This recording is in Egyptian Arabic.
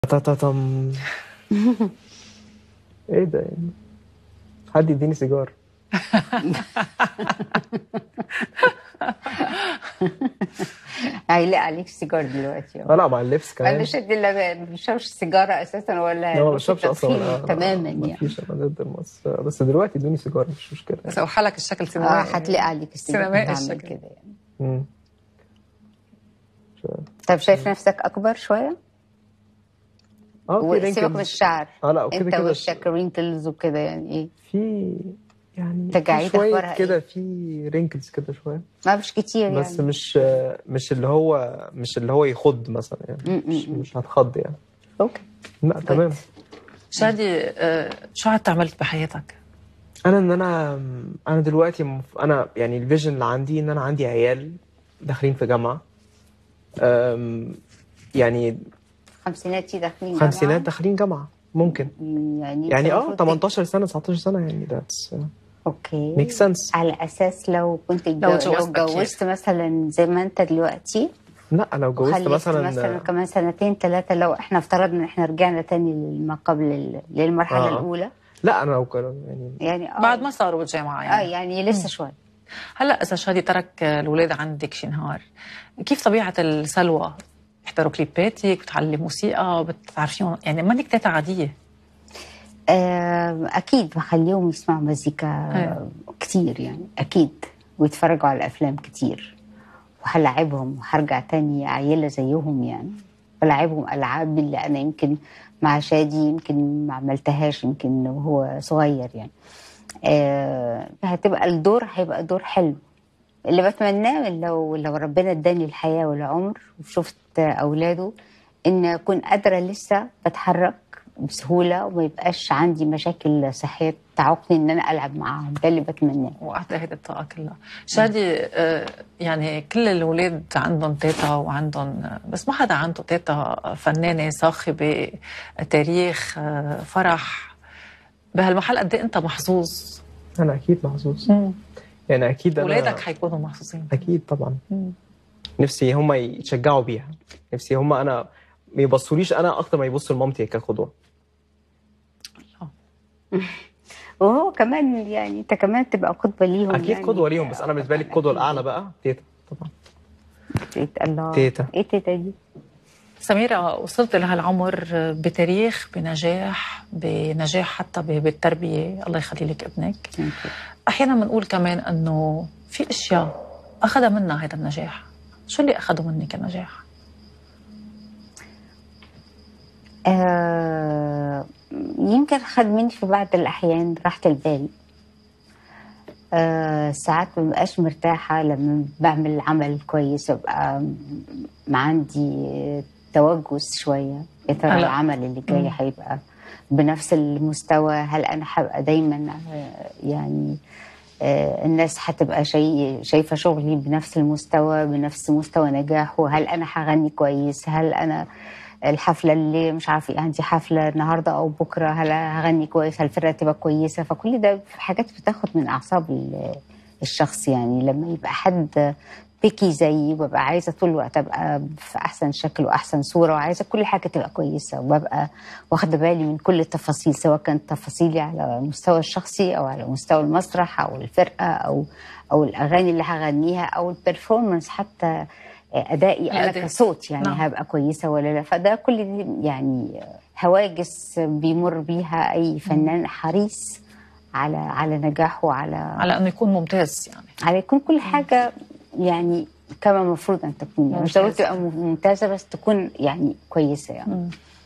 تتتم ايه ده يعني حد يديني سيجار هيلاقي عليك سيجار دلوقتي اه لا مع اللبس كمان انا شد اللي ما بيشربش سيجاره اساسا ولا لا ما بشربش اصلا تدخين آه، تماما ما يعني فيش انا ضد المص بس دلوقتي ادوني سيجار مش مشكله بس اوحى لك الشكل اه سينمائي هتلاقي عليك السيجاره سينمائي بتعمل الشكل. كده يعني مم. طب شايف نفسك اكبر شويه؟ اه في وسيبك من wrinkles. الشعر اه لا وكده انت كده وشك رينكلز وكده يعني ايه في يعني في تجاعيد شويه أخبارها كده إيه؟ في رينكلز كده شويه ما مش كتير بس يعني مش مش اللي هو مش اللي هو يخض مثلا يعني م- م- مش, م. مش هتخض يعني اوكي لا تمام شادي آه، شو عاد عملت بحياتك؟ انا ان انا انا دلوقتي مف- انا يعني الفيجن اللي عندي ان انا عندي عيال داخلين في جامعه أم، يعني خمسيناتي داخلين خمسينات جامعة. داخلين جامعه ممكن يعني يعني اه المفروض 18 سنه 19 سنه يعني that's اوكي ميك سنس على اساس لو كنت لو لو اتجوزت لو اتجوزت مثلا زي ما انت دلوقتي لا لو جوزت وخلفت مثلا مثلا كمان سنتين ثلاثه لو احنا افترضنا ان احنا رجعنا تاني لما قبل ال- للمرحله آه. الاولى لا انا لو كان- يعني يعني اه بعد ما صاروا بالجامعه اه يعني يعني لسه شوي هلا اذا شادي ترك الاولاد عندك شي نهار كيف طبيعه السلوى؟ بيحضروا كليباتك بتعلمي موسيقى بتعرفيهم يعني مانك تيتا عاديه آه، اكيد بخليهم يسمعوا مزيكا أيوة. كتير يعني اكيد ويتفرجوا على افلام كتير وهلعبهم وهرجع تاني عيله زيهم يعني بلعبهم العاب اللي انا يمكن مع شادي يمكن ما عملتهاش يمكن وهو صغير يعني آه هتبقى الدور هيبقى دور حلو اللي بتمناه لو لو ربنا اداني الحياه والعمر وشفت اولاده ان اكون قادره لسه بتحرك بسهوله وما يبقاش عندي مشاكل صحيه تعوقني ان انا العب معاهم ده اللي بتمناه وقعت هيدي الطاقه كلها شادي آه، يعني كل الاولاد عندهم تيتا وعندهم بس ما حدا عنده تيتا فنانه صاخبه تاريخ آه، فرح بهالمحل قد ايه انت محظوظ انا اكيد محظوظ يعني اكيد انا اولادك حيكونوا محظوظين اكيد طبعا مم. نفسي هم يتشجعوا بيها نفسي هم انا ما يبصوليش انا اكتر ما يبصوا لمامتي كقدوه وهو كمان يعني انت كمان تبقى قدوه ليهم اكيد يعني. قدوه ليهم بس انا بالنسبه لي القدوه الاعلى بقى تيتا طبعا تيتا الله تيتا. ايه تيتا دي؟ سميرة وصلت لهالعمر بتاريخ بنجاح بنجاح حتى ب- بالتربية الله يخلي لك ابنك أحيانا بنقول كمان أنه في أشياء أخذ منا هذا النجاح شو اللي أخذه منك النجاح؟ آه يمكن خد مني في بعض الأحيان راحة البال آه ساعات ما ببقاش مرتاحة لما بعمل عمل كويس ببقى م- عندي توجس شوية يا ترى هلا. العمل اللي جاي مم. هيبقى بنفس المستوى هل أنا هبقى دايما آه، يعني آه، الناس هتبقى شي... شايفة شغلي بنفس المستوى بنفس مستوى نجاحه هل أنا هغني كويس هل أنا الحفلة اللي مش عارفة إيه، عندي حفلة النهاردة أو بكرة هل هغني كويس هل الفرقة تبقى كويسة فكل ده حاجات بتاخد من أعصاب ال- الشخص يعني لما يبقى حد بيكي زيي وببقى عايزة طول الوقت أبقى في أحسن شكل وأحسن صورة وعايزة كل حاجة تبقى كويسة وببقى واخدة بالي من كل التفاصيل سواء كانت تفاصيلي على المستوى الشخصي أو على مستوى المسرح أو الفرقة أو أو الأغاني اللي هغنيها أو البرفورمانس حتى أدائي أنا الأداء. كصوت يعني نعم. هبقى كويسة ولا لا فده كل دي يعني هواجس بيمر بيها أي فنان حريص على على نجاحه وعلى على أنه يكون ممتاز يعني على يكون كل حاجة يعني كما المفروض أن تكون يعني مش ضروري ممتازة. تبقى ممتازة بس تكون يعني كويسة يعني مم.